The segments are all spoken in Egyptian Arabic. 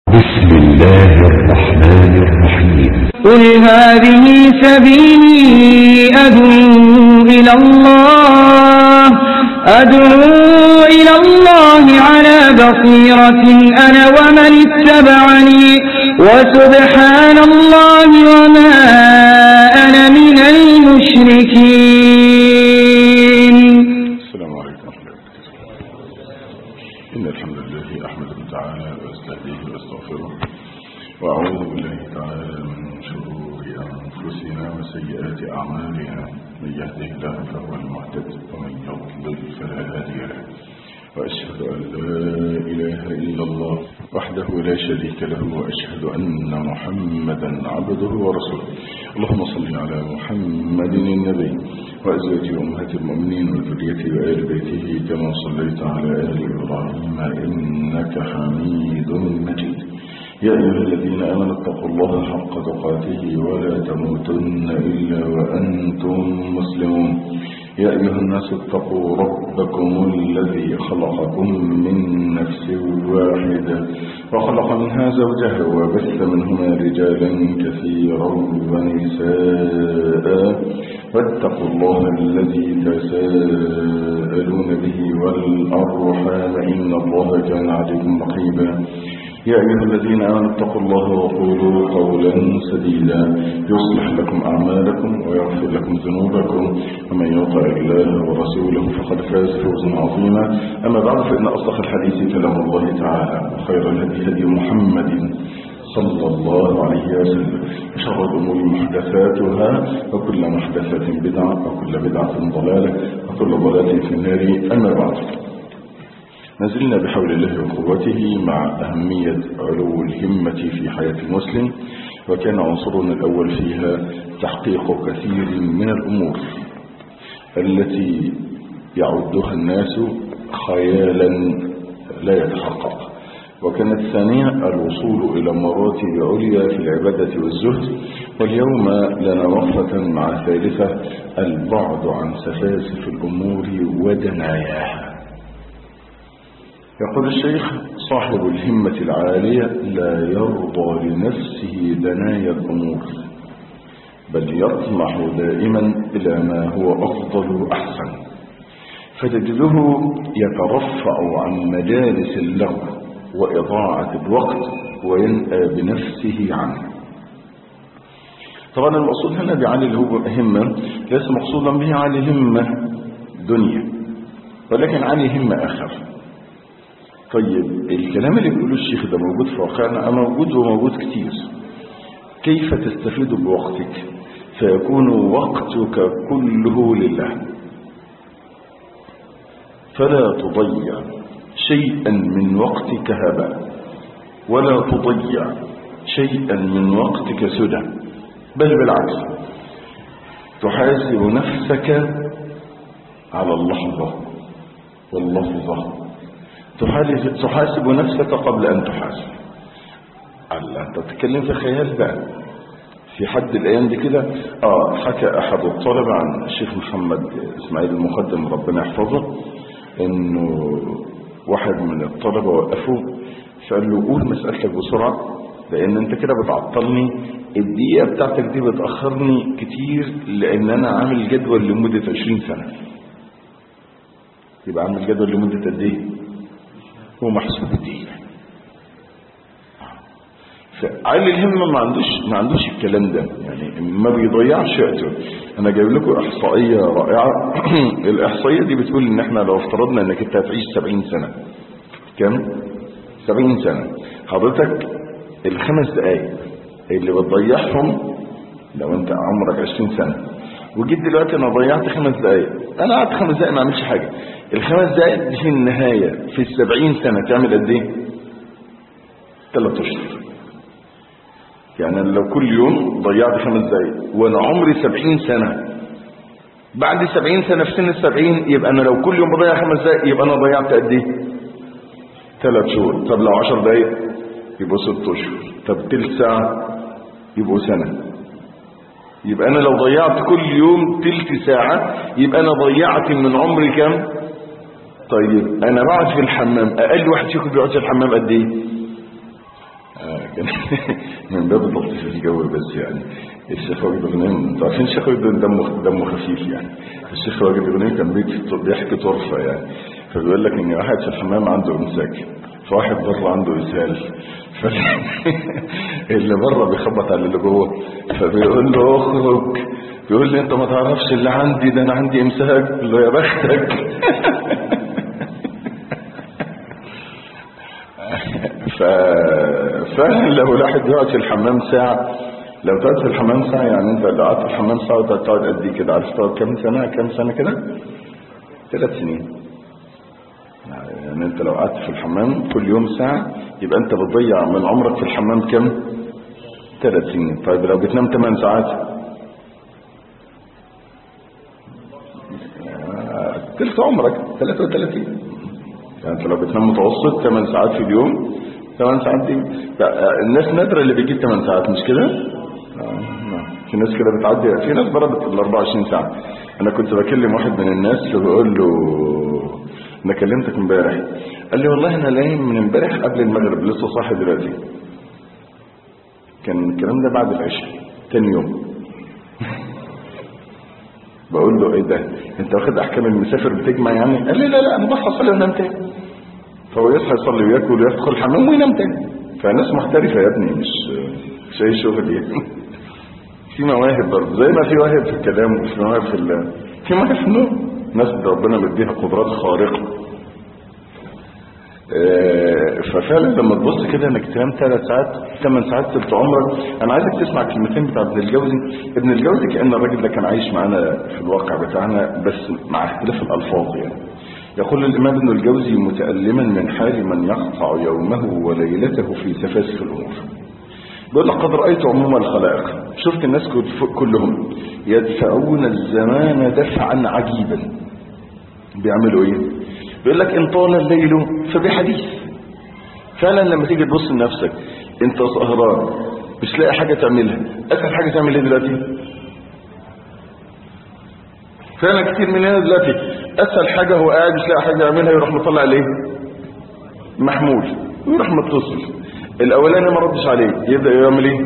بسم الله الرحمن الرحيم قل هذه سبيلي أدعو إلى الله أدعو إلى الله على بصيرة أنا ومن اتبعني وسبحان الله وما أنا من المشركين السلام عليكم ورحمة الله وبركاته إن الحمد لله أحمده تعالى وأستهديه وأستغفره وأعوذ بالله تعالى من شرور أنفسنا وسيئات أعمالنا من يهده الله فهو المهتد ومن يضلل فلا هادي له وأشهد أن لا إله إلا الله وحده لا شريك له وأشهد أن محمدا عبده ورسوله اللهم صل على محمد النبي وأزواجه أمهات المؤمنين وذريته وآل بيته كما صليت على آل إبراهيم إنك حميد مجيد يا أيها الذين آمنوا اتقوا الله حق تقاته ولا تموتن إلا وأنتم مسلمون يا أيها الناس اتقوا ربكم الذي خلقكم من نفس واحدة وخلق منها زوجها وبث منهما رجالا كثيرا ونساء واتقوا الله الذي تساءلون به والأرحام إن الله كان عليكم رقيبا يا أيها الذين آمنوا اتقوا الله وقولوا قولا سديدا يصلح لكم أعمالكم ويغفر لكم ذنوبكم ومن يطع الله ورسوله فقد فاز فوزا عظيما أما بعد فإن أصدق الحديث كلام الله تعالى وخير الهدي هدي محمد صلى الله عليه وسلم وشر الأمور محدثاتها وكل محدثة بدعة وكل بدعة ضلالة وكل ضلالة في النار أما بعد نزلنا بحول الله وقوته مع أهمية علو الهمة في حياة المسلم وكان عنصرنا الأول فيها تحقيق كثير من الأمور التي يعدها الناس خيالا لا يتحقق وكانت الثانية الوصول إلى مراتب عليا في العبادة والزهد واليوم لنا وقفة مع ثالثة البعد عن سفاسف الأمور ودناياها يقول الشيخ صاحب الهمة العالية لا يرضى لنفسه دنايا الأمور بل يطمح دائما إلى ما هو أفضل وأحسن فتجده يترفع عن مجالس اللغو وإضاعة الوقت وينأى بنفسه عنه طبعا المقصود هنا بعلي الهمة ليس مقصودا به علي همة دنيا ولكن علي همة آخر طيب الكلام اللي بيقوله الشيخ ده موجود في واقعنا موجود وموجود كتير كيف تستفيد بوقتك فيكون وقتك كله لله فلا تضيع شيئا من وقتك هباء ولا تضيع شيئا من وقتك سدى بل بالعكس تحاسب نفسك على اللحظة واللفظة تحاسب نفسك قبل أن تحاسب الله أنت تتكلم في خيال بقى في حد الأيام دي كده آه حكى أحد الطلبة عن الشيخ محمد إسماعيل المقدم ربنا يحفظه إنه واحد من الطلبة وقفوه فقال له قول مسألتك بسرعة لأن أنت كده بتعطلني الدقيقة بتاعتك دي بتأخرني كتير لأن أنا عامل جدول لمدة 20 سنة يبقى عامل جدول لمدة قد إيه؟ هو محسوب الدقيقة فعلي الهمة ما عندوش ما عندوش الكلام ده يعني ما بيضيعش وقته انا جايب لكم احصائية رائعة الاحصائية دي بتقول ان احنا لو افترضنا انك انت هتعيش 70 سنة كم 70 سنة حضرتك الخمس دقايق اللي بتضيعهم لو انت عمرك 20 سنة وجيت دلوقتي انا ضيعت خمس دقايق انا قعدت خمس دقايق ما عملش حاجة الخمس دقايق دي في النهاية في السبعين سنة تعمل قد ايه ثلاث اشهر يعني أنا لو كل يوم ضيعت خمس دقايق وانا عمري سبعين سنة بعد سبعين سنة في سن السبعين يبقى انا لو كل يوم بضيع خمس دقايق يبقى انا ضيعت قد ايه ثلاث شهور طب لو عشر دقايق يبقوا ست اشهر طب تلت ساعة يبقوا سنة يبقى انا لو ضيعت كل يوم تلت ساعة يبقى انا ضيعت من عمري كام طيب انا بقعد في الحمام اقل واحد فيكم بيقعد في الحمام قد ايه آه، كان من باب تلطيف الجو بس يعني الشيخ واجد غنيم انتوا عارفين الشيخ واجد دمه دمه خفيف يعني الشيخ واجد غنيم كان بيك- بيحكي طرفه يعني فبيقول لك ان واحد في الحمام عنده امساك فواحد بره عنده اسهال ف... اللي بره بيخبط على اللي جوه فبيقول له اخرج بيقول لي انت ما تعرفش اللي عندي ده انا عندي امساك قال له يا بختك ف... فعلا لو الواحد يقعد في الحمام ساعة لو تقعد في الحمام ساعة يعني انت لو قعدت في الحمام ساعة وتقعد تقعد قد ايه كده عارف تقعد كام سنة كام سنة كده ثلاث سنين يعني انت لو قعدت في الحمام كل يوم ساعة يبقى انت بتضيع من عمرك في الحمام كام ثلاث سنين طيب لو بتنام 8 ساعات آه، تلت عمرك 33 يعني انت لو بتنام متوسط 8 ساعات في اليوم 8 ساعات دي لا، الناس نادرة اللي بيجيب 8 ساعات مش كده؟ آه، نعم. في ناس كده بتعدي في ناس ضربت ال 24 ساعة انا كنت بكلم واحد من الناس فبقول له انا كلمتك امبارح قال لي والله انا نايم من امبارح قبل المغرب لسه صاحي دلوقتي كان الكلام ده بعد العشاء تاني يوم بقول له ايه ده انت واخد احكام المسافر بتجمع يعني قال لي لا لا انا بصحى اصلي وانام تاني فهو يصحى يصلي وياكل ويدخل الحمام وينام تاني فناس محترفه يا ابني مش مش اي شغل يعني في مواهب برضه زي ما في مواهب في الكلام وفي مواهب في ال- في مواهب في النوم ناس ربنا مديها قدرات خارقه آه، ففعلا لما تبص كده انك تنام ثلاث ساعات ثمان ساعات تلت عمرك انا عايزك تسمع الكلمتين بتاع ابن الجوزي ابن الجوزي كان الراجل ده كان عايش معانا في الواقع بتاعنا بس مع اختلاف الالفاظ يعني يقول الامام ابن الجوزي متالما من حال من يقطع يومه وليلته في سفاسف الامور بيقول لك قد رأيت عموم الخلائق شفت الناس كل- كلهم يدفعون الزمان دفعا عجيبا بيعملوا ايه بيقول لك ان طال الليل فبحديث فعلا لما تيجي تبص لنفسك انت سهران مش لاقي حاجه تعملها اسهل حاجه تعمل ايه دلوقتي فعلا كتير مننا دلوقتي اسهل حاجه هو قاعد مش لاقي حاجه يعملها يروح مطلع عليه محمول ويروح متصل الاولاني ما ردش عليه يبدا يعمل ايه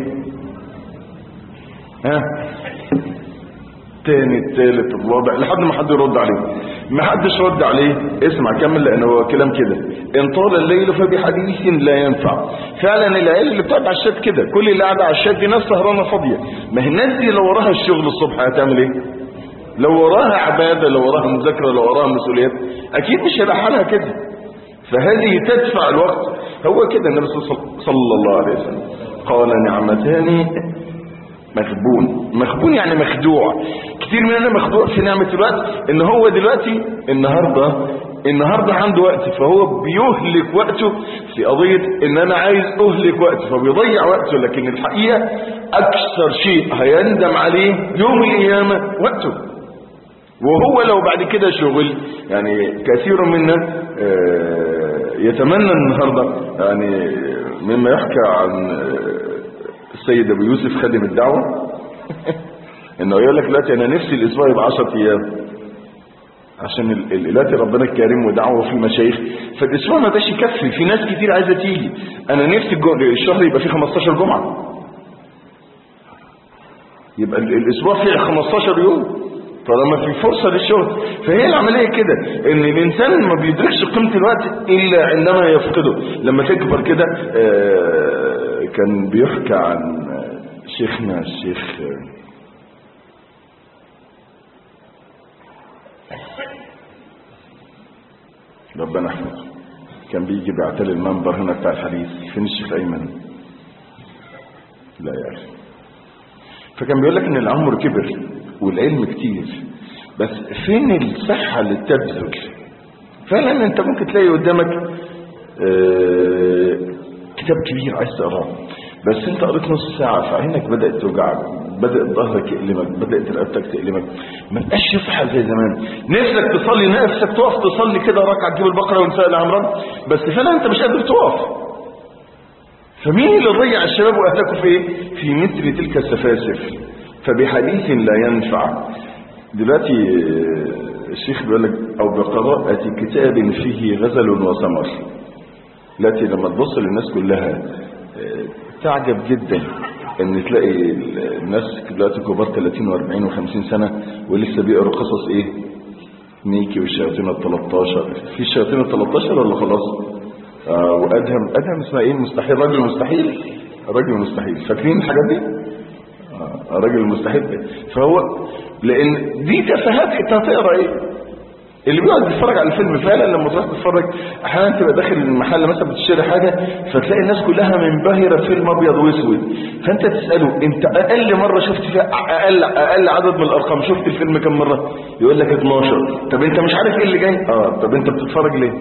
ها التاني التالت الرابع لحد ما حد يرد عليه ما حدش رد عليه اسمع كمل لان هو كلام كده ان طال الليل فبحديث لا ينفع فعلا العيال اللي بتقعد على الشات كده كل اللي قاعد على الشات دي ناس سهرانه فاضيه ما هي الناس دي لو وراها الشغل الصبح هتعمل ايه لو وراها عباده لو وراها مذاكره لو وراها مسؤوليات اكيد مش هيبقى حالها كده فهذه تدفع الوقت هو كده النبي صلى- صلى الله عليه وسلم قال نعمتان مخبون مخبون يعني مخدوع كتير مننا مخدوع في نعمة الوقت ان هو دلوقتي النهاردة النهاردة عنده وقت فهو بيهلك وقته في قضية ان انا عايز اهلك وقت فبيضيع وقته لكن الحقيقة اكثر شيء هيندم عليه يوم القيامة وقته وهو لو بعد كده شغل يعني كثير منا آه، يتمنى النهاردة يعني مما يحكى عن آه، السيد ابو يوسف خادم الدعوة انه يقول لك دلوقتي انا نفسي الاسبوع يبقى 10 ايام عشان ال- ال- دلوقتي ربنا الكريم ودعوه في المشايخ فالاسبوع ما بقاش يكفي في ناس كتير عايزه تيجي انا نفسي الجو- الشهر يبقى فيه 15 جمعه يبقى ال- الاسبوع فيه 15 يوم طالما في فرصة للشغل فهي العملية كده ان الانسان ما بيدركش قيمة الوقت الا عندما يفقده لما تكبر كده آه، كان بيحكى عن شيخنا الشيخ آه، ربنا يحفظه كان بيجي بيعتلي المنبر هنا بتاع الحديث فين الشيخ ايمن لا يعرف فكان بيقول لك ان العمر كبر والعلم كتير بس فين الصحة اللي تبذل فعلا انت ممكن تلاقي قدامك آه، كتاب كبير عايز تقراه بس انت قريت نص ساعة فعينك بدأت توجعك بدأت ظهرك يألمك بدأت رقبتك تألمك ما بقاش يصحى زي زمان نفسك تصلي نفسك تقف تصلي كده ركعة تجيب البقرة ونساء العمران بس فعلا انت مش قادر تقف فمين اللي ضيع الشباب واهلكوا في ايه في مثل تلك السفاسف فبحديث لا ينفع دلوقتي آه، الشيخ بيقول لك او بقراءة كتاب فيه غزل وثمر دلوقتي لما تبص للناس كلها آه، تعجب جدا ان تلاقي الناس دلوقتي كبار 30 و40 و50 سنة ولسه بيقروا قصص ايه ميكي والشياطين ال 13 في الشياطين ال 13 ولا خلاص آه وادهم ادهم اسمها ايه المستحيل رجل مستحيل رجل مستحيل فاكرين الحاجات دي آه رجل المستحيل فهو لان دي تفاهات انت هتقرا ايه اللي بيقعد يتفرج على الفيلم فعلا لما تروح تتفرج احيانا تبقى داخل المحل مثلا بتشتري حاجه فتلاقي الناس كلها منبهره فيلم ابيض واسود فانت تساله انت اقل مره شفت فيها اقل اقل عدد من الارقام شفت الفيلم كم مره يقول لك 12 طب انت مش عارف ايه اللي جاي اه طب انت بتتفرج ليه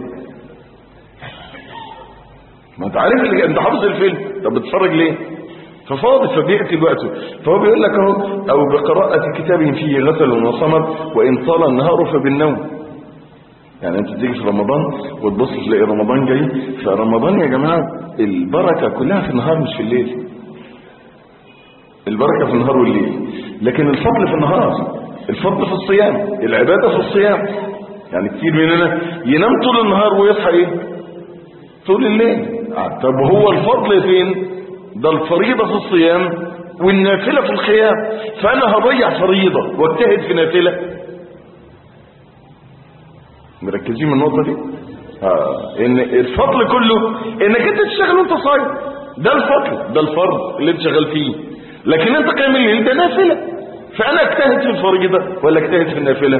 ما انت عارف اللي جاي. انت حافظ الفيلم طب بتتفرج ليه ففاضي فبيأتي الوقت فهو بيقول لك اهو او بقراءة كتاب فيه غسل وصمد وان طال النهار فبالنوم يعني انت تيجي في رمضان وتبص تلاقي رمضان جاي فرمضان يا جماعة البركة كلها في النهار مش في الليل البركة في النهار والليل لكن الفضل في النهار الفضل في الصيام العبادة في الصيام يعني كتير مننا ينام طول النهار ويصحى ايه طول الليل آه، طب هو الفضل فين ده الفريضة في الصيام والنافلة في القيام فانا هضيع فريضة واجتهد في نافلة مركزين من النقطة دي آه. ان الفضل كله انك انت تشتغل وانت صايم ده الفضل ده الفرض اللي انت شغال فيه لكن انت قايم الليل ده نافلة فانا اجتهد في الفريضة ولا اجتهد في النافلة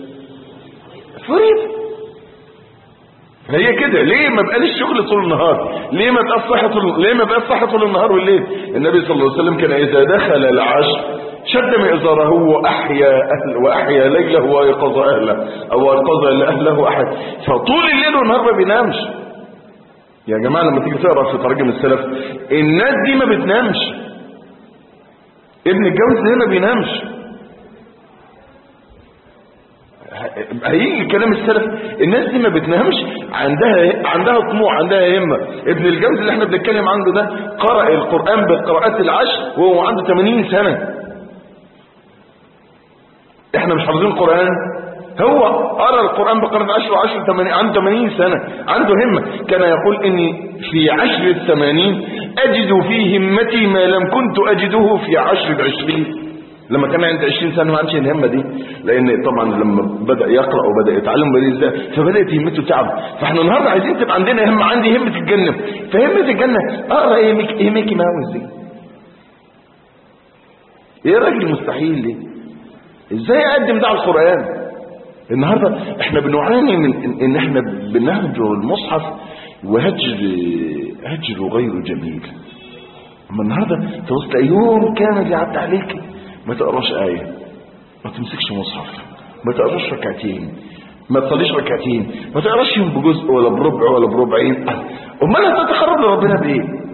فريضة هي كده ليه ما بقاش الشغل طول النهار ليه ما بقاش صحة طول ليه ما بقاش صحة طول النهار والليل النبي صلى الله عليه وسلم كان اذا دخل العشر شد مئزره واحيا اهل واحيا ليله وايقظ اهله او ايقظ اهله احد فطول الليل والنهار ما بينامش يا جماعه لما تيجي تقرا في تراجم السلف الناس دي ما بتنامش ابن الجوز ده ما بينامش هيجي كلام السلف الناس دي ما بتنامش عندها عندها طموح عندها همه ابن الجوز اللي احنا بنتكلم عنه ده قرأ القرآن بالقراءات العشر وهو عنده 80 سنة احنا مش حافظين القرآن هو قرأ القرآن بقرن عشر وعشر ثمانين عنده 80 سنة عنده همة كان يقول اني في عشر الثمانين اجد في همتي ما لم كنت اجده في عشر العشرين لما كان عنده 20 سنة ما عندش الهمة دي لان طبعا لما بدأ يقرأ وبدأ يتعلم بدأ ازاي فبدأت همته تعب فاحنا النهاردة عايزين تبقى عندنا همة عندي همة الجنة فهمة الجنة اقرأ ايه ميك ايه ميكي ماوس دي ايه راجل مستحيل دي ازاي اقدم ده على القرآن النهاردة احنا بنعاني من ان- ان احنا بنهجر المصحف وهجر هجر غير جميل اما النهاردة تبص تلاقي يوم كامل يعدي عليك ما تقراش آية ما تمسكش مصحف ما تقراش ركعتين ما تصليش ركعتين ما تقراش يوم بجزء ولا بربع ولا بربعين امال هتتقرب لربنا بايه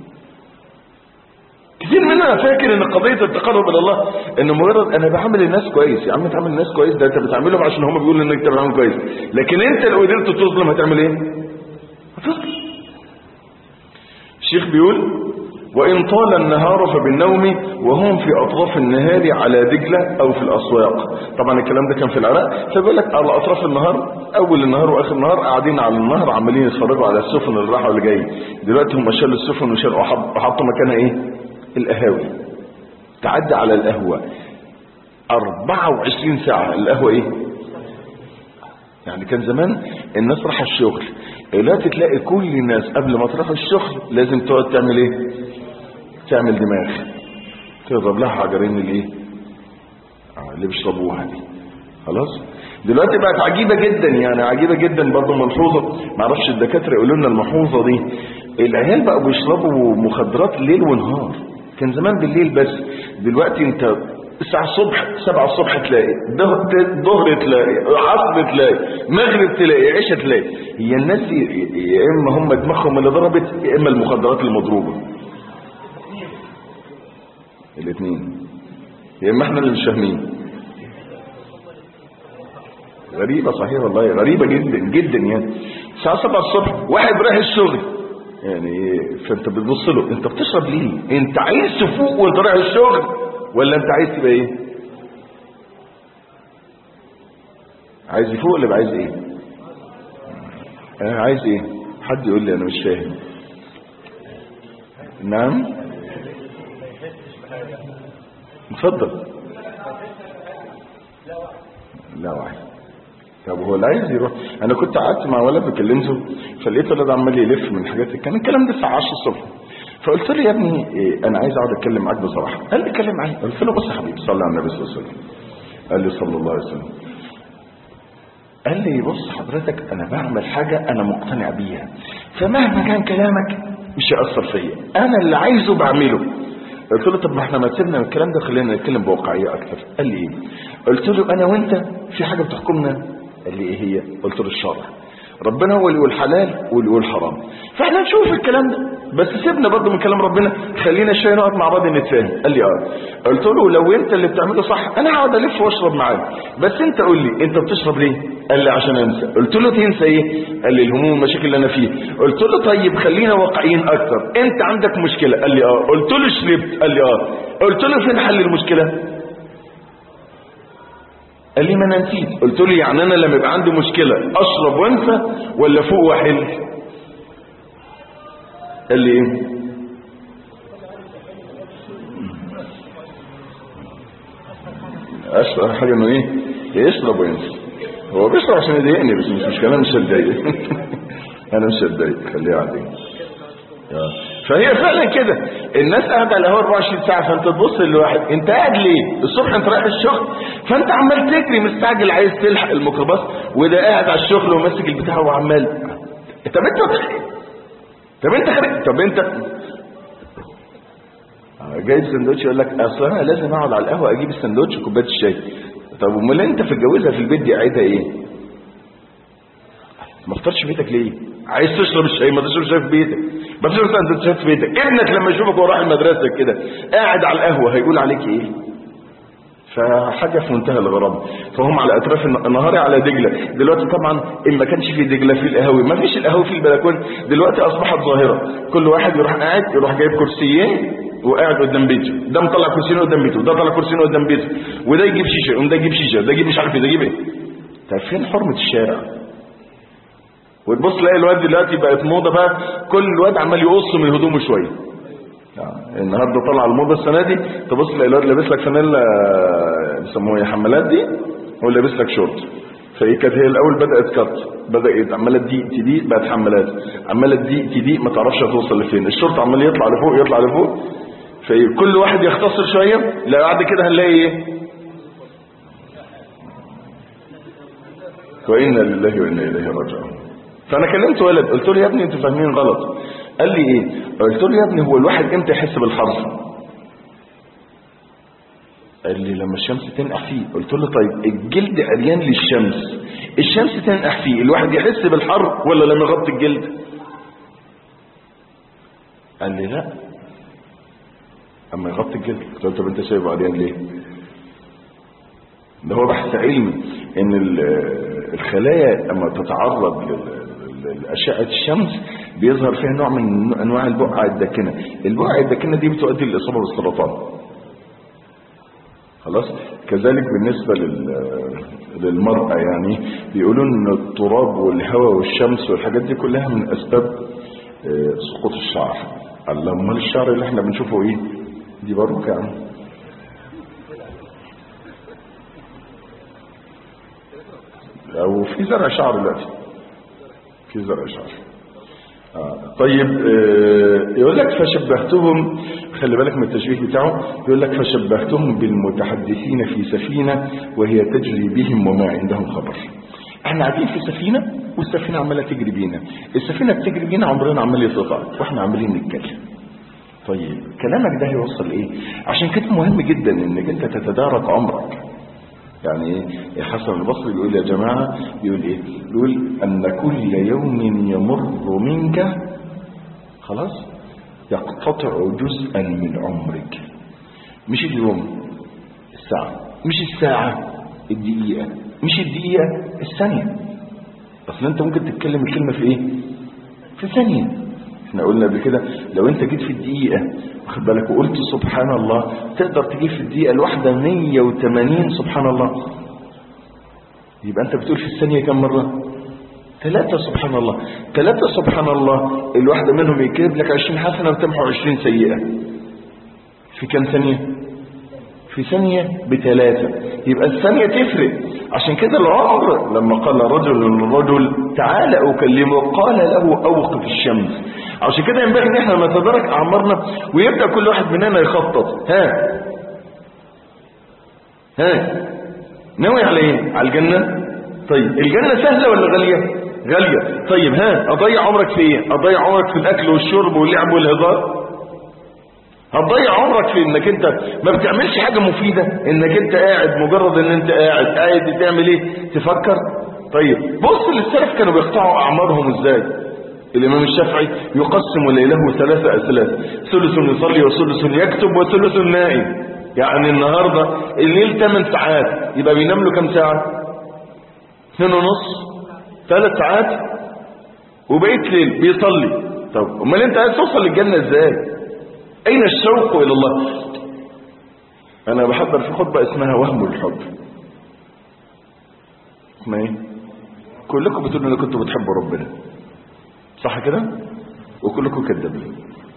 كتير مننا فاكر ان قضية التقرب الى الله ان مجرد انا بعمل الناس كويس يا عم تعمل الناس كويس ده انت بتعملهم عشان هم بيقولوا انك انت بتعمل كويس لكن انت لو قدرت تظلم هتعمل ايه هتظلم الشيخ بيقول وإن طال النهار فبالنوم وهم في أطراف النهار على دجلة أو في الأسواق طبعا الكلام ده كان في العراق فبيقول لك على أطراف النهار أول النهار وآخر النهار قاعدين على النهر عمالين يتفرجوا على السفن اللي رايحة واللي جاية دلوقتي هم شالوا السفن وشالوا وحط- وحطوا مكانها إيه القهاوي تعدي على القهوة 24 ساعة القهوة إيه يعني كان زمان الناس راح الشغل دلوقتي تلاقي كل الناس قبل ما تروح الشغل لازم تقعد تعمل ايه تعمل دماغ تضرب لها حجرين الايه آه، اللي بيشربوها دي خلاص دلوقتي بقت عجيبة جدا يعني عجيبة جدا برضه ملحوظة معرفش الدكاترة يقولوا لنا الملحوظة دي العيال بقوا بيشربوا مخدرات ليل ونهار كان زمان بالليل بس دلوقتي انت الساعة الصبح سبعة الصبح تلاقي ظهر ظهر تلاقي عصر تلاقي مغرب تلاقي عشاء تلاقي هي الناس دي يا اما هم دماغهم اللي ضربت يا اما المخدرات المضروبة الاثنين يا اما احنا اللي مش فاهمين غريبة صحيح والله غريبة جدا جدا يعني الساعة 7 الصبح واحد رايح الشغل يعني إيه؟ فانت بتبص له انت بتشرب ليه انت عايز تفوق وانت رايح الشغل ولا انت عايز تبقى ايه عايز يفوق ولا يبقى عايز ايه انا عايز ايه حد يقول لي انا مش فاهم نعم اتفضل لا وعي طب هو اللي عايز يروح انا كنت قعدت مع ولد بكلمته فلقيت الولد عمال يلف من حاجات كان الكلام ده الساعه 10 الصبح فقلت له يا ابني إيه انا عايز اقعد اتكلم معاك بصراحه قال لي اتكلم معايا قلت له بص يا حبيبي صلي على النبي صلى الله عليه وسلم قال لي صلى الله عليه وسلم قال لي بص حضرتك انا بعمل حاجه انا مقتنع بيها فمهما كان كلامك مش هيأثر فيا انا اللي عايزه بعمله قلت له طب ما احنا ما سيبنا من الكلام ده خلينا نتكلم بواقعيه اكتر قال لي ايه قلت له انا وانت في حاجه بتحكمنا قال لي ايه هي قلت له الشرع ربنا هو اللي يقول حلال واللي يقول حرام فاحنا نشوف الكلام ده بس سيبنا برضه من كلام ربنا خلينا شويه نقعد مع بعض نتفاهم قال لي اه قلت له لو انت اللي بتعمله صح انا هقعد الف واشرب معاك بس انت قول لي انت بتشرب ليه قال لي عشان انسى قلت له تنسى ايه قال لي الهموم والمشاكل اللي انا فيها قلت له طيب خلينا واقعيين اكتر انت عندك مشكله قال لي اه قلت له شربت قال لي اه قلت له فين حل المشكله قال لي ما انا نسيت قلت له يعني انا لما يبقى عندي مشكله اشرب وانسى ولا فوق واحل قال لي ايه اشرب حاجه انه ايه يشرب وينسى هو بيشرب عشان يضايقني بس مش مشكله أنا مش هتضايق انا مش هتضايق خليها عادي آه. فهي فعلا كده الناس قاعده على القهوه 24 ساعه فانت تبص لواحد انت قاعد ليه الصبح انت رايح الشغل فانت عمال تجري مستعجل عايز تلحق الميكروباص وده قاعد على الشغل وماسك البتاع وعمال طب انت طب انت خارج طب انت آه، جايب سندوتش يقول لك اصل انا لازم اقعد على القهوه اجيب السندوتش وكوبايه الشاي طب امال انت في الجوازه في البيت دي قاعدها ايه ما تفطرش في بيتك ليه عايز تشرب الشاي ما تشرب شاي في بيتك ما تشرب سندوتشات في بيتك ابنك لما يشوفك وهو رايح المدرسه كده قاعد على القهوه هيقول عليك ايه فحاجه في منتهى الغرابه فهم على اطراف الن- النهار على دجله دلوقتي طبعا ان ما كانش في دجله في القهاوي ما فيش القهاوي في البلكونه دلوقتي اصبحت ظاهره كل واحد يروح قاعد يروح جايب كرسيين وقاعد قدام بيته ده مطلع كرسيين قدام بيته وده طلع كرسيين قدام بيته وده يجيب شيشه وده يجيب شيشه وده يجيب مش عارف ايه ده يجيب ايه طب فين حرمه الشارع وتبص تلاقي الواد دلوقتي بقت موضه بقى كل الواد عمال يقص من هدومه شويه آه، النهارده طالعه الموضه السنه دي تبص تلاقي الواد لابس لك فانيلا آه، بيسموها ايه حمالات دي هو لابس لك شورت فهي كانت هي الاول بدات كات بدات عماله تضيق تضيق بقت حمالات عماله تضيق تضيق ما تعرفش هتوصل لفين الشورت عمال يطلع لفوق يطلع لفوق فكل واحد يختصر شويه لا بعد كده هنلاقي ايه وإنا لله وإنا إليه راجعون فأنا كلمت ولد قلت له يا ابني أنتوا فاهمين غلط قال لي إيه قلت له يا ابني هو الواحد إمتى يحس بالحر قال لي لما الشمس تنقح فيه قلت له طيب الجلد عريان للشمس الشمس تنقح فيه الواحد يحس بالحر ولا لما يغطي الجلد قال لي لا اما يغطي الجلد قلت له طب انت سايبه عريان ليه ده هو بحث علمي ان ال- الخلايا لما تتعرض لل- لل- لأشعة الشمس بيظهر فيها نوع من انواع البقع الداكنه البقع الداكنه دي بتؤدي للاصابه بالسرطان خلاص كذلك بالنسبه لل- للمراه يعني بيقولوا ان التراب والهواء والشمس والحاجات دي كلها من اسباب آه، سقوط الشعر قال امال الشعر اللي احنا بنشوفه ايه دي برضه يعني او في زرع شعر دلوقتي في زرع شعر آه. طيب آه يقول لك فشبهتهم خلي بالك من التشبيه بتاعه يقول لك فشبهتهم بالمتحدثين في سفينة وهي تجري بهم وما عندهم خبر احنا قاعدين في سفينة والسفينة عمالة تجري بينا السفينة بتجري بينا عمرنا عمال يتقطع واحنا عمالين نتكلم طيب كلامك ده هيوصل ايه عشان كده مهم جدا انك انت تتدارك عمرك يعني ايه حسن البصري بيقول يا جماعة بيقول ايه بيقول ان كل يوم يمر منك خلاص يقتطع جزءا من عمرك مش اليوم الساعة مش الساعة الدقيقة مش الدقيقة الثانية اصل انت ممكن تتكلم الكلمة في ايه في ثانية احنا قلنا قبل كده لو انت جيت في الدقيقة واخد بالك وقلت سبحان الله تقدر تجيب في الدقيقة الواحدة 180 سبحان الله يبقى انت بتقول في الثانية كم مرة ثلاثة سبحان الله ثلاثة سبحان الله الواحدة منهم يكتب لك عشرين حسنة وتمحو عشرين سيئة في كم ثانية في ثانية بثلاثة يبقى الثانية تفرق عشان كده العمر لما قال رجل للرجل تعالى أكلمه قال له أوقف الشمس عشان كده ينبغي ان احنا نتدارك اعمارنا ويبدأ كل واحد مننا يخطط ها ها ناوي على ايه على الجنة طيب الجنة سهلة ولا غالية غالية طيب ها اضيع عمرك في ايه اضيع عمرك في الاكل والشرب واللعب والهزار هتضيع عمرك في انك انت ما بتعملش حاجة مفيدة انك انت قاعد مجرد ان انت قاعد قاعد تعمل ايه تفكر طيب بص للسلف كانوا بيقطعوا اعمارهم ازاي الامام الشافعي يقسم ليله ثلاثة اثلاث ثلث يصلي وثلث يكتب وثلث نائم يعني النهاردة الليل 8 ساعات يبقى بينام له كام ساعة اثنين ونص ثلاث ساعات وبقيت ليل بيصلي طب امال انت عايز توصل للجنة ازاي اين الشوق الى الله انا بحضر في خطبة اسمها وهم الحب اسمها ايه كلكم بتقولوا ان كنتوا بتحبوا ربنا صح كده وكلكم كذابين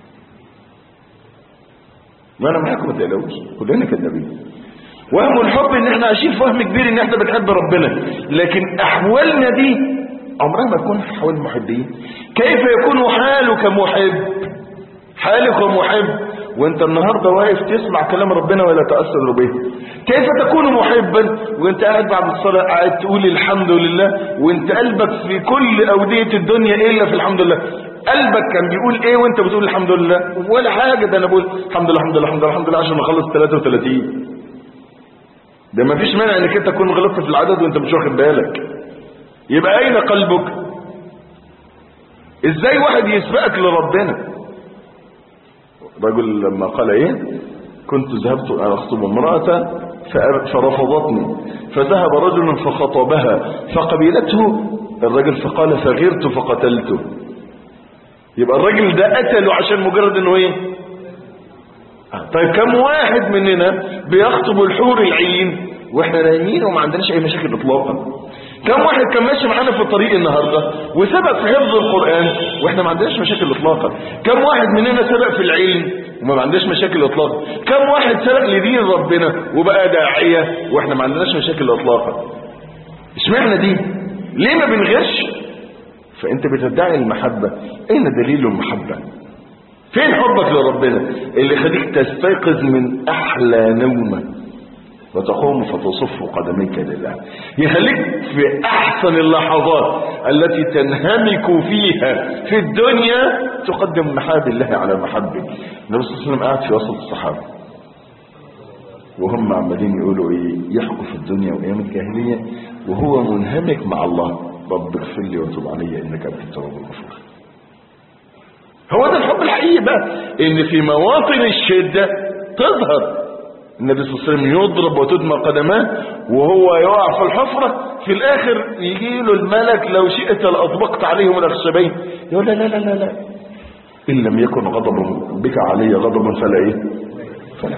ما انا معاكم ما تقلقوش كلنا كذابين وهم الحب ان احنا عايشين في وهم كبير ان احنا بنحب ربنا لكن احوالنا دي عمرها ما تكون احوال محبين كيف يكون حالك محب حالك محب وانت النهاردة واقف تسمع كلام ربنا ولا تأثر به كيف تكون محبا وانت قاعد بعد الصلاة قاعد تقول الحمد لله وانت قلبك في كل أودية الدنيا إلا في الحمد لله قلبك كان بيقول ايه وانت بتقول الحمد لله ولا حاجة ده انا بقول الحمد لله الحمد لله الحمد لله الحمد لله عشان اخلص 33 ده ما فيش مانع انك انت تكون غلطت في العدد وانت مش واخد بالك يبقى اين قلبك ازاي واحد يسبقك لربنا رجل لما قال ايه كنت ذهبت أن أخطب امرأة فرفضتني فذهب رجل فخطبها فقبلته الرجل فقال فغرت فقتلته يبقى الرجل ده قتله عشان مجرد انه ايه طيب كم واحد مننا بيخطب الحور العين واحنا نايمين وما عندناش اي مشاكل اطلاقا كم واحد كان ماشي معانا في الطريق النهاردة وسبق في حفظ القرآن واحنا ما عندناش مشاكل اطلاقا كم واحد مننا سبق في العلم وما عندناش مشاكل اطلاقا كم واحد سبق لدين ربنا وبقى داعية واحنا ما عندناش مشاكل اطلاقا اشمعنى دي ليه ما بنغش فانت بتدعي المحبة اين دليل المحبة فين حبك لربنا اللي خليك تستيقظ من احلى نومه وتقوم فتصف قدميك لله يخليك في احسن اللحظات التي تنهمك فيها في الدنيا تقدم محاب الله على محبك النبي صلى الله عليه وسلم قاعد في وسط الصحابه وهم عمالين يقولوا ايه يحكوا في الدنيا وايام الجاهليه وهو منهمك مع الله رب اغفر لي وتب علي انك انت التواب الغفور هو ده الحب الحقيقي بقى ان في مواطن الشده تظهر النبي صلى الله عليه وسلم يضرب وتدمى قدماه وهو يقع في الحفرة في الآخر يجي له الملك لو شئت لأطبقت عليهم الأخشبين يقول لا لا لا لا لا إن لم يكن غضب بك علي غضب فلا إيه فلا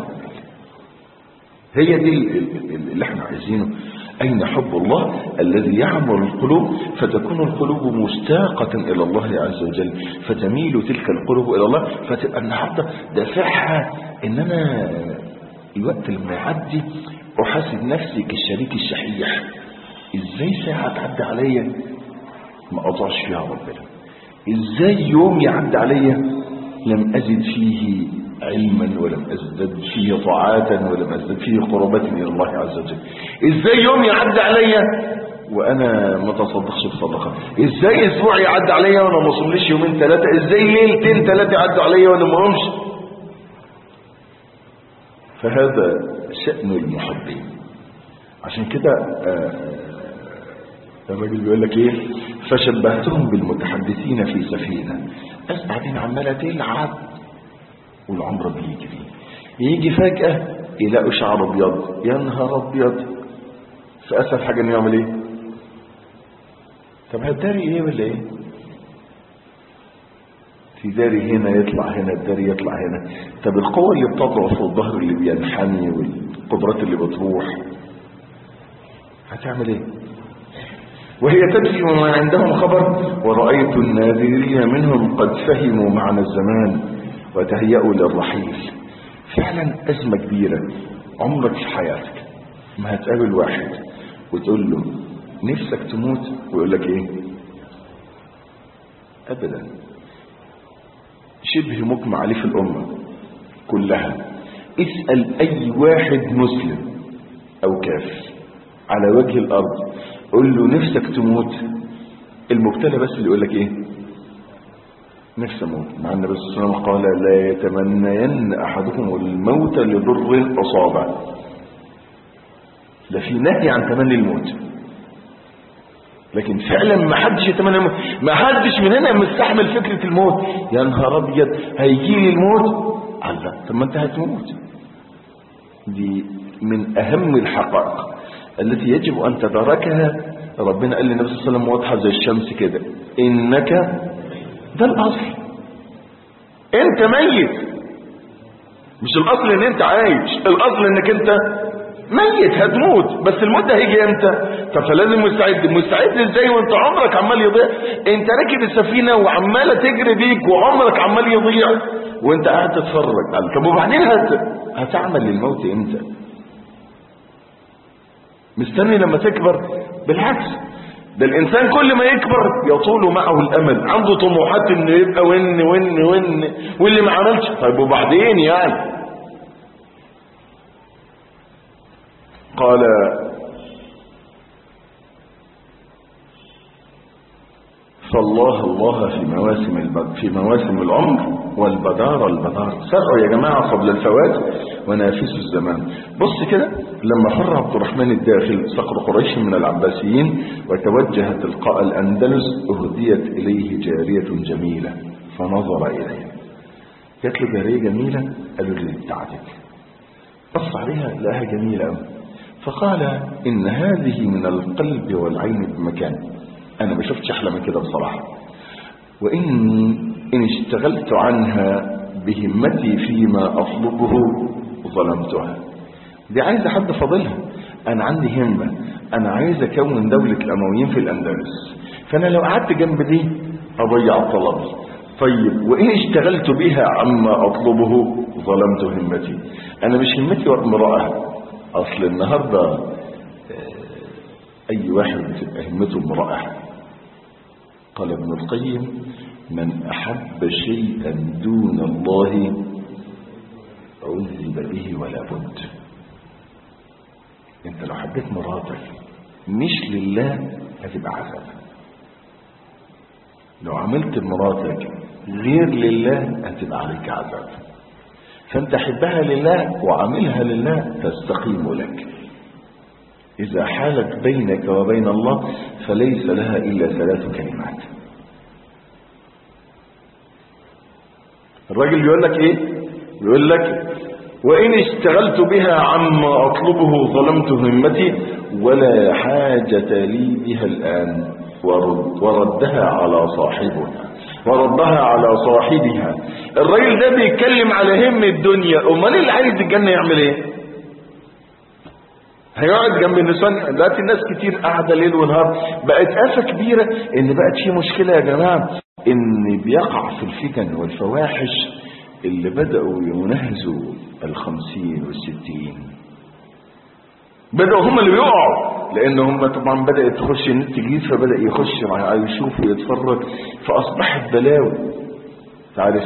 هي دي اللي احنا عايزينه أين حب الله الذي يعمر القلوب فتكون القلوب مشتاقة إلى الله عز وجل فتميل تلك القلوب إلى الله فتبقى النهاردة دافعها إن أنا الوقت لما يعدي احاسب نفسي كالشريك الشحيح ازاي ساعة تعدي عليا ما اقطعش فيها ربنا ازاي يوم يعدي عليا لم ازد فيه علما ولم ازدد فيه طاعات ولم ازدد فيه قربات الى الله عز وجل ازاي يوم يعدي عليا وانا ما تصدقش بصدقه ازاي اسبوع يعدي عليا وانا ما اصليش يومين ثلاثه ازاي ليلتين ثلاثه يعدوا عليا وانا ما اقومش فهذا شأن المحبين عشان كده الراجل بيقول لك ايه فشبهتهم بالمتحدثين في سفينة ناس قاعدين عمالة تلعب والعمر بيجري يجي فجأة يلاقوا شعر ابيض يا نهار ابيض فاسهل حاجة انه يعمل ايه طب هتداري ايه ولا ايه في داري هنا يطلع هنا الداري يطلع هنا طب القوة اللي بتضعف والظهر اللي بينحني والقدرات اللي بتروح هتعمل ايه وهي تبكي وما عندهم خبر ورأيت الناذرين منهم قد فهموا معنى الزمان وتهيأوا للرحيل فعلا أزمة كبيرة عمرك في حياتك ما هتقابل واحد وتقول له نفسك تموت ويقول لك ايه ابدا شبه مجمع عليه في الامه كلها اسال اي واحد مسلم او كافر على وجه الارض قول له نفسك تموت المبتلى بس اللي يقول لك ايه نفسي اموت مع النبي صلى الله عليه وسلم قال لا يتمنين احدكم الموت لضر اصابه ده في نهي عن تمني الموت لكن فعلا ما حدش يتمنى الموت ما حدش مننا مستحمل فكرة الموت يا نهار ابيض هيجي لي الموت الله طب ما انت هتموت دي من اهم الحقائق التي يجب ان تدركها ربنا قال للنبي صلى الله عليه وسلم واضحه زي الشمس كده انك ده الاصل انت ميت مش الاصل ان انت عايش الاصل انك انت ميت هتموت بس الموت ده هيجي امتى طب فلازم مستعد مستعد ازاي وانت عمرك عمال يضيع انت راكب السفينه وعماله تجري بيك وعمرك عمال يضيع وانت قاعد تتفرج قال طب وبعدين هت... هتعمل للموت امتى مستني لما تكبر بالعكس ده الانسان كل ما يكبر يطول معه الامل عنده طموحات انه يبقى ون ون ون واللي ما عملش طيب وبعدين يعني قال فالله الله في مواسم البد في مواسم العمر والبدار البدار سرعوا يا جماعة قبل الفوات ونافسوا الزمان بص كده لما فر عبد الرحمن الداخل صقر قريش من العباسيين وتوجه تلقاء الأندلس أهديت إليه جارية جميلة فنظر إليها جات له جارية جميلة قالوا لي بتاعتك بص عليها لقاها جميلة أوي فقال إن هذه من القلب والعين بمكان أنا ما شفتش أحلى من كده بصراحة وإني إن اشتغلت عنها بهمتي فيما أطلبه ظلمتها دي عايزة حد فاضلها أنا عندي همة أنا عايز أكون دولة الأمويين في الأندلس فأنا لو قعدت جنب دي أضيع طلبي طيب وإن اشتغلت بها عما أطلبه ظلمت همتي أنا مش همتي امرأة أصل النهاردة أي واحد بتبقى همته امرأة قال ابن القيم من أحب شيئا دون الله عذب به ولا بد انت لو حبيت مراتك مش لله هتبقى عذاب لو عملت مراتك غير لله هتبقى عليك عذاب فانت حبها لله وعاملها لله تستقيم لك إذا حالت بينك وبين الله فليس لها إلا ثلاث كلمات الراجل يقول لك إيه يقول لك وإن اشتغلت بها عما أطلبه ظلمت همتي ولا حاجة لي بها الآن ورد وردها على صاحبها وردها على صاحبها الراجل ده بيتكلم على هم الدنيا امال اللي عايز الجنة يعمل ايه هيقعد جنب النسوان دلوقتي الناس كتير قاعده ليل ونهار بقت آفة كبيرة ان بقت في مشكلة يا جماعة ان بيقع في الفتن والفواحش اللي بدأوا ينهزوا الخمسين والستين بدأوا هم اللي بيقعوا لان هم طبعا بدأت تخش النت جديد فبدأ يخش يشوف ويتفرج فأصبحت بلاوي تعرف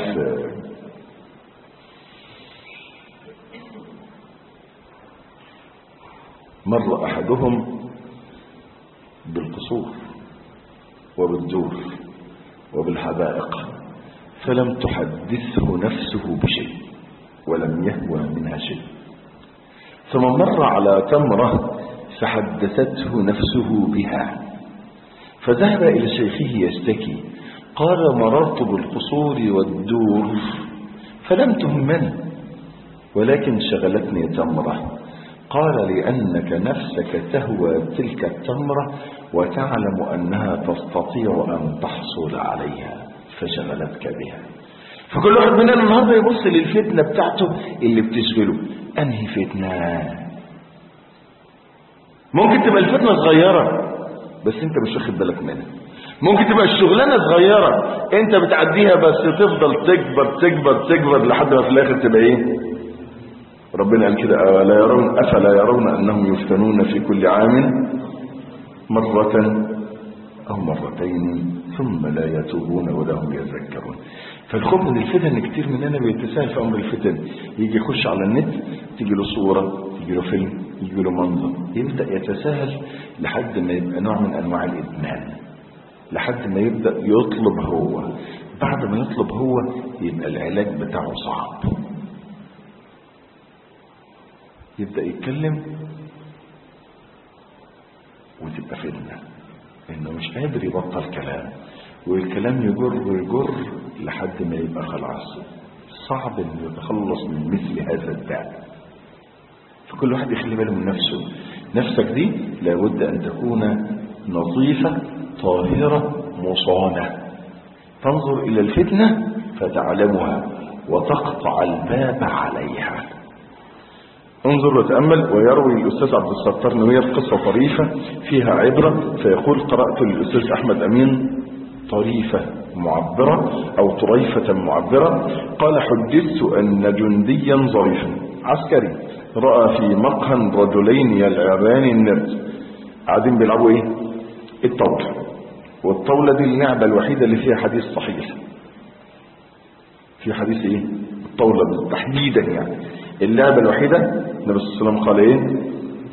مر أحدهم بالقصور وبالدور وبالحدائق فلم تحدثه نفسه بشيء ولم يهوى منها شيء ثم مر على تمرة فحدثته نفسه بها فذهب إلى شيخه يشتكي قال مررت بالقصور والدور فلم تهمني ولكن شغلتني تمره قال لأنك نفسك تهوى تلك التمرة وتعلم أنها تستطيع أن تحصل عليها فشغلتك بها فكل واحد مننا النهارده يبص للفتنة بتاعته اللي بتشغله أنهي فتنة ممكن تبقى الفتنة صغيرة بس انت مش واخد بالك منها ممكن تبقى الشغلانه صغيره انت بتعديها بس تفضل تكبر تكبر تكبر لحد ما في الاخر تبقى ايه ربنا قال كده ألا يرون افلا يرون انهم يفتنون في كل عام مره او مرتين ثم لا يتوبون ولا هم يذكرون فالخوف من الفتن كتير مننا بيتساهل في امر الفتن يجي يخش على النت تيجي له صوره تيجي له فيلم يجي له منظر يبدا يتساهل لحد ما يبقى نوع من انواع الادمان لحد ما يبدا يطلب هو بعد ما يطلب هو يبقى العلاج بتاعه صعب يبدا يتكلم وتبقى فتنه انه مش قادر يبطل كلام والكلام يجر ويجر لحد ما يبقى خلاص صعب انه يتخلص من مثل هذا الداء فكل واحد يخلي باله من نفسه نفسك دي لابد ان تكون نظيفة طاهرة مصانة تنظر الى الفتنة فتعلمها وتقطع الباب عليها انظر وتأمل ويروي الأستاذ عبد الستار نوير قصة طريفة فيها عبرة فيقول قرأت للأستاذ أحمد أمين طريفة معبرة أو طريفة معبرة قال حدثت أن جنديا ظريفا عسكري رأى في مقهى رجلين يلعبان النرد قاعدين بيلعبوا ايه الطاولة والطاولة دي اللعبة الوحيدة اللي فيها حديث صحيح في حديث ايه الطاولة تحديدا يعني اللعبة الوحيدة النبي صلى الله عليه وسلم قال ايه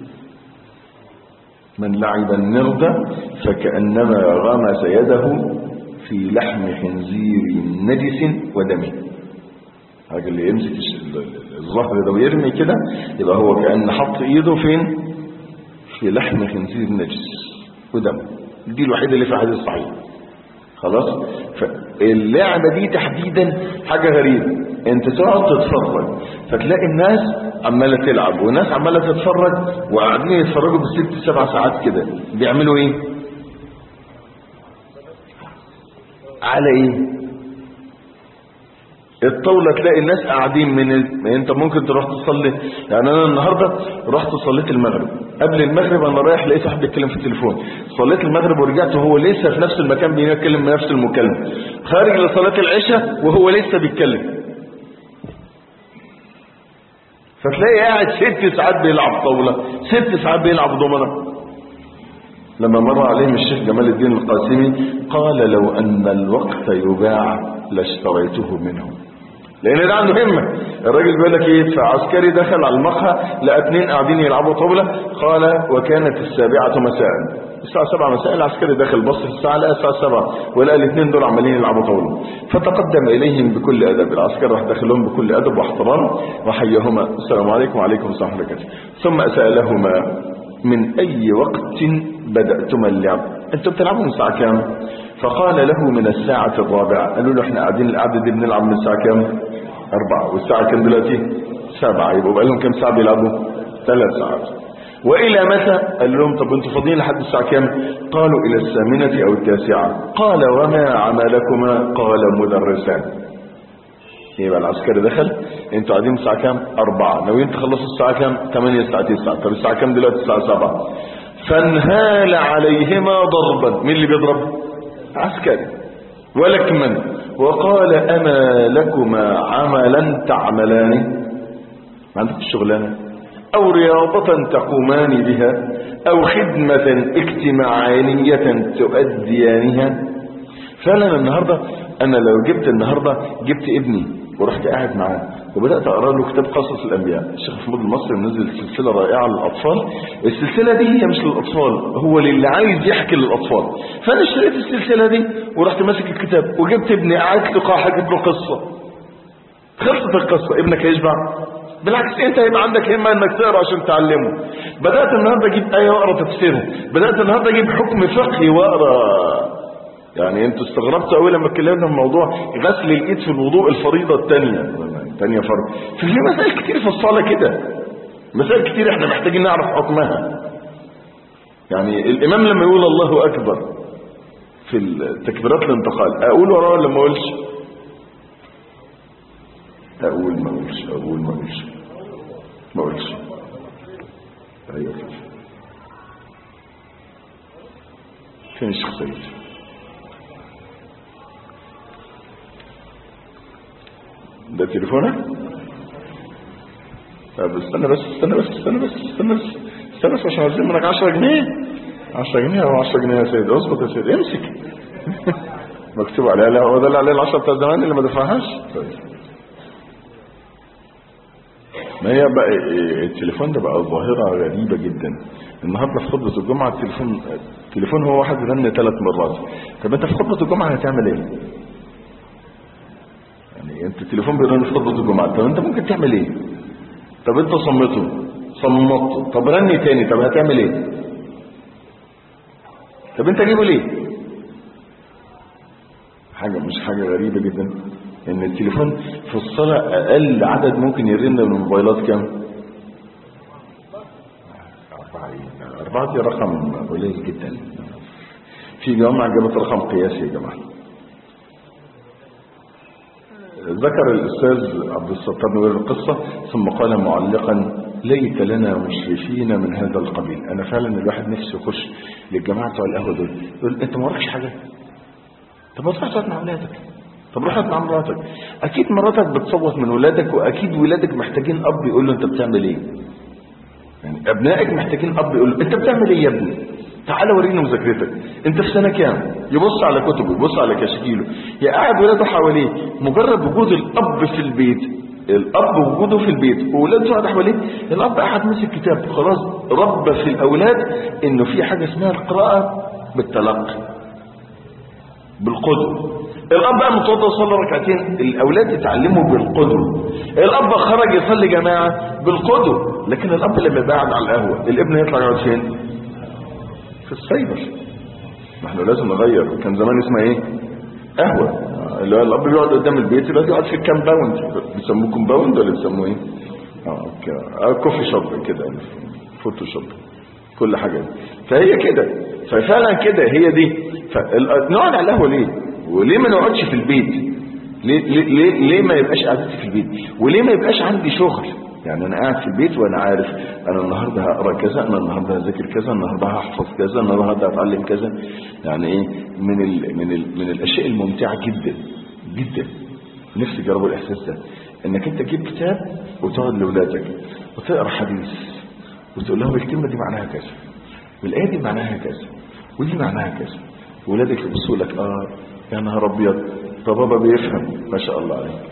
من لعب النرد فكأنما غمس يده في لحم خنزير نجس ودمه الراجل اللي يمسك الظهر ده ويرمي كده يبقى هو كأن حط ايده فين في لحم خنزير نجس ودمه دي الوحيدة اللي في حديث صحيح خلاص فاللعبة دي تحديدا حاجة غريبة انت تقعد تتفرج فتلاقي الناس عمالة تلعب وناس عمالة تتفرج وقاعدين يتفرجوا بالست سبع ساعات كده بيعملوا ايه على ايه الطاولة تلاقي الناس قاعدين من ال... انت ممكن تروح تصلي يعني انا النهاردة رحت صليت المغرب قبل المغرب انا رايح لقيت واحد بيتكلم في التليفون صليت المغرب ورجعت وهو لسه في نفس المكان بيتكلم نفس المكالمة خارج لصلاة العشاء وهو لسه بيتكلم فتلاقي قاعد ست ساعات بيلعب طاولة ست ساعات بيلعب دومنة لما مر عليهم الشيخ جمال الدين القاسمي قال لو أن الوقت يباع لاشتريته منه لان ده عنده همه الراجل بيقول لك ايه فعسكري دخل على المقهى لقى اتنين قاعدين يلعبوا طاوله قال وكانت السابعه مساء الساعه 7 مساء العسكري داخل بص في الساعه لقى الساعه 7 ولقى الاثنين دول عمالين يلعبوا طاوله فتقدم اليهم بكل ادب العسكري راح داخل لهم بكل ادب واحترام وحيهما السلام عليكم وعليكم السلام ورحمه الله ثم سالهما من اي وقت بداتما اللعب انتوا بتلعبوا من الساعه كام فقال له من الساعة الرابعة قالوا له احنا قاعدين القعدة دي بنلعب من الساعة كام أربعة والساعة كام دلوقتي سبعة يبقوا بقى لهم كام ساعة بيلعبوا ثلاث ساعات وإلى متى قال لهم طب انتوا فاضيين لحد الساعة كام قالوا إلى الثامنة أو التاسعة قال وما عملكما قال مدرسان يبقى العسكري دخل انتوا قاعدين الساعة كام أربعة ناويين تخلصوا الساعة كام ثمانية الساعة تسعة طب الساعة كام دلوقتي الساعة سبعة فانهال عليهما ضربا مين اللي بيضرب عسكري ولكمن وقال أما لكما عملا تعملان ما عندك الشغلانة أو رياضة تقومان بها أو خدمة اجتماعانية تؤديانها فعلا النهاردة أنا لو جبت النهاردة جبت ابني ورحت قاعد معاه وبدأت أقرأ له كتاب قصص الأنبياء الشيخ محمود المصري منزل سلسلة رائعة للأطفال السلسلة دي هي مش للأطفال هو للي عايز يحكي للأطفال فأنا اشتريت السلسلة دي ورحت ماسك الكتاب وجبت ابني قعدت له حكيت له قصة خلصت القصة ابنك هيشبع بالعكس انت هيبقى عندك همة انك تقرا عشان تعلمه بدأت النهاردة اجيب آية واقرا تفسيرها بدأت النهاردة اجيب حكم فقهي واقرا يعني انتوا استغربتوا قوي لما اتكلمنا في موضوع غسل الايد في الوضوء الفريضة الثانية الثانية فرض في مسائل كتير في الصلاة كده مسائل كتير احنا محتاجين نعرف حكمها يعني الامام لما يقول الله اكبر في التكبيرات الانتقال اقول وراه ولا ما اقولش اقول ما اقولش اقول ما اقولش ما اقولش ايوه السيد ده تليفونك طب استنى بس استنى بس استنى بس استنى بس استنى بس عشان عايزين منك 10 جنيه 10 جنيه او 10 جنيه يا سيد اظبط يا سيد امسك مكتوب عليها لا هو ده اللي عليه العشرة بتاع زمان اللي ما دفعهاش طيب ما هي بقى التليفون ده بقى ظاهرة غريبة جدا النهارده في خطبة الجمعة التليفون التليفون هو واحد رن ثلاث مرات طب انت في خطبة الجمعة هتعمل ايه؟ يعني انت التليفون بيرن في خطبة الجمعة طب انت ممكن تعمل ايه؟ طب انت صمته صمته طب رني تاني طب هتعمل ايه؟ طب انت جيبه ليه؟ حاجة مش حاجة غريبة جدا ان التليفون في الصلاة اقل عدد ممكن يرن من الموبايلات كام أربعة أربعة دي رقم قليل جدا في جامعة جابت رقم قياسي يا جماعة ذكر الأستاذ عبد الستار نوير القصة ثم قال معلقا ليت لنا مشرفين من هذا القبيل أنا فعلا الواحد نفسه يخش للجماعة بتوع القهوة دول يقول أنت ما وراكش حاجة طب ما تروح تقعد مع اولادك طب روح اقعد مع مراتك اكيد مراتك بتصوت من ولادك واكيد ولادك محتاجين اب يقول له انت بتعمل ايه يعني ابنائك محتاجين اب يقول له انت بتعمل ايه يا ابني تعالى ورينا مذاكرتك انت في سنه كام يبص على كتبه يبص على كشكيله يقعد ولاده حواليه مجرد وجود الاب في البيت الاب وجوده في البيت واولاده قاعد حواليه الاب قاعد ماسك كتاب خلاص ربى في الاولاد انه في حاجه اسمها القراءه بالتلقي بالقدوة الأب بقى متوضى صلى ركعتين الأولاد يتعلموا بالقدوة الأب خرج يصلي جماعة بالقدوة لكن الأب لما يبقى قاعد على القهوة الابن يطلع يقعد فين؟ في السايبر ما احنا لازم نغير كان زمان اسمها ايه؟ قهوة اللي هو الأب بيقعد قدام البيت يبقى يقعد في الكامباوند بيسموه كومباوند ولا بيسموه ايه؟ اه ك- آه، كوفي شوب كده فوتو شوب كل حاجة فهي كده ففعلا كده هي دي فال- نقعد على القهوة ليه وليه ما نقعدش في البيت ليه, ليه, ليه, ليه ما يبقاش قعدتي في البيت وليه ما يبقاش عندي شغل يعني انا قاعد في البيت وانا عارف انا النهارده هقرا كذا انا النهارده هذاكر كذا النهارده هحفظ كذا النهارده هتعلم كذا يعني ايه من ال من ال من الاشياء الممتعه جدا جدا نفسي تجربوا الاحساس ده انك انت تجيب كتاب وتقعد لاولادك وتقرا حديث وتقول لهم الكلمه دي معناها كذا والايه دي معناها كذا ودي معناها كذا ولادك يبصوا لك اه يا نهار ابيض ده بابا بيفهم ما شاء الله عليك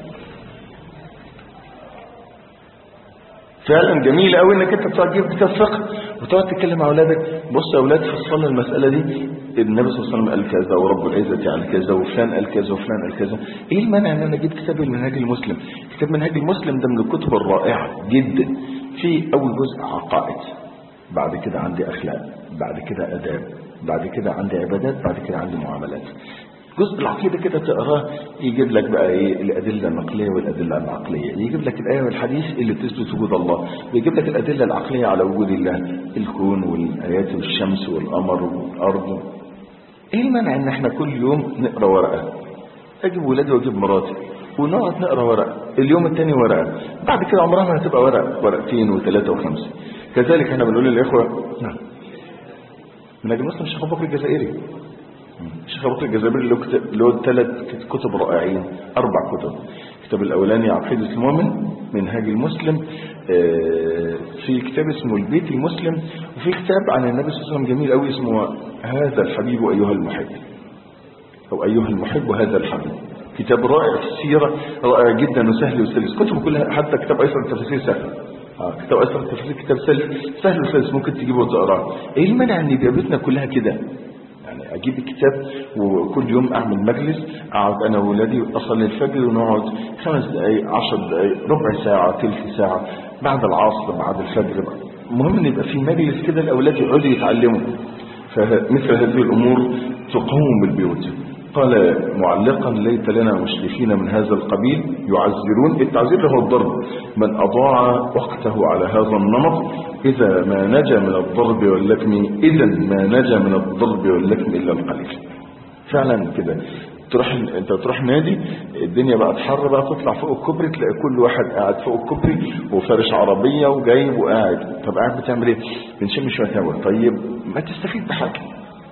فعلا جميل قوي انك انت تقعد تجيب كتاب فقه وتقعد تتكلم مع اولادك بص يا اولاد في الصلاه المساله دي النبي صلى الله عليه وسلم قال كذا ورب العزه قال كذا وفلان قال كذا وفلان قال كذا ايه المانع ان انا اجيب كتاب المنهاج المسلم كتاب منهاج المسلم ده من الكتب الرائعه جدا في اول جزء عقائد بعد كده عندي اخلاق بعد كده اداب بعد كده عندي عبادات بعد كده عندي معاملات جزء العقيده كده تقراه يجيب لك بقى ايه الادله النقليه والادله العقليه يجيب لك الايه والحديث اللي بتثبت وجود الله ويجيب لك الادله العقليه على وجود الله الكون والايات والشمس والقمر والارض ايه المانع ان احنا كل يوم نقرا ورقه اجيب ولادي واجيب مراتي ونقعد نقرا ورقه اليوم الثاني ورقه بعد كده عمرها ما هتبقى ورقه ورقتين وثلاثه وخمسه كذلك احنا بنقول للاخوه نعم منهج المسلم الشيخ ابو بكر الجزائري الشيخ ابو بكر الجزائري له كتاب له ثلاث كتب رائعين اربع كتب الكتاب الاولاني عقيده المؤمن منهاج المسلم آه، في كتاب اسمه البيت المسلم وفي كتاب عن النبي صلى الله عليه وسلم جميل قوي اسمه هذا الحبيب ايها المحب او ايها المحب هذا الحبيب كتاب رائع في السيره رائع جدا وسهل وسلس كتبه كلها حتى كتاب ايسر التفاسير سهل اه كتاب ايسر التفاسير كتاب سهل سهل وسلس ممكن تجيبه وتقراه ايه المانع ان يبقى بيتنا كلها كده يعني اجيب الكتاب وكل يوم اعمل مجلس اقعد انا واولادي اصلي الفجر ونقعد خمس دقائق عشر دقائق ربع ساعه ثلث ساعه بعد العصر بعد الفجر المهم ان يبقى في مجلس كده الاولاد يقعدوا يتعلموا فمثل هذه الامور تقوم البيوت قال معلقا ليت لنا مشرفين من هذا القبيل يعزرون التعزير هو الضرب من أضاع وقته على هذا النمط إذا ما نجا من الضرب واللكم إذا ما نجا من الضرب واللكم إلا القليل فعلا كده تروح انت تروح نادي الدنيا بقت حر بقى تطلع فوق الكوبري تلاقي كل واحد قاعد فوق الكوبري وفارش عربيه وجايب وقاعد طب قاعد بتعمل ايه؟ بنشم شويه هوا طيب ما تستفيد بحاجه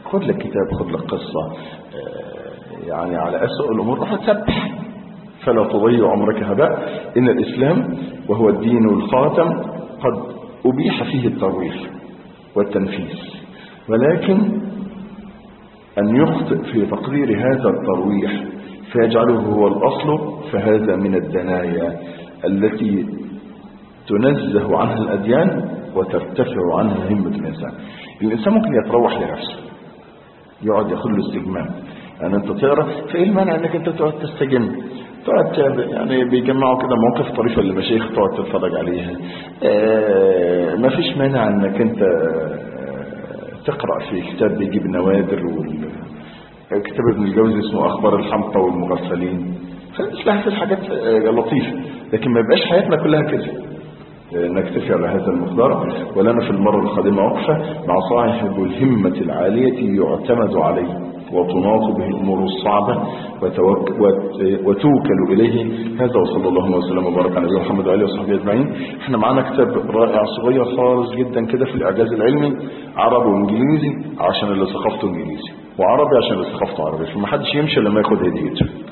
خد لك كتاب خد لك قصة آه، يعني على أسوأ الأمور روح تسبح فلا تضيع عمرك هباء إن الإسلام وهو الدين الخاتم قد أبيح فيه الترويح والتنفيس ولكن أن يخطئ في تقدير هذا الترويح فيجعله هو الأصل فهذا من الدنايا التي تنزه عنها الأديان وترتفع عنها همة الإنسان الإنسان ممكن يتروح لنفسه يقعد ياخد له استجمام يعني انت تقرا فايه المانع انك انت تقعد تستجم تقعد ت- يعني بيجمعوا كده مواقف طريفه للمشايخ تقعد تتفرج عليها آه ما فيش مانع انك انت آه، تقرا في كتاب بيجيب نوادر وال كتاب ابن الجوزي اسمه اخبار الحمقى والمغفلين خلينا في الحاجات آه، لطيفه لكن ما يبقاش حياتنا كلها كده نكتفي على هذا المقدار ولنا في المرة القادمة وقفة مع صاحب الهمة العالية يعتمد عليه وتناط به الأمور الصعبة وتوك وت- وتوكل إليه هذا وصلى الله وسلم وبارك على نبينا محمد وآله وصحبه أجمعين احنا معانا كتاب رائع صغير خالص جدا كده في الإعجاز العلمي عربي وإنجليزي عشان اللي ثقافته إنجليزي وعربي عشان اللي ثقافته عربي فما حدش يمشي لما ياخد هديته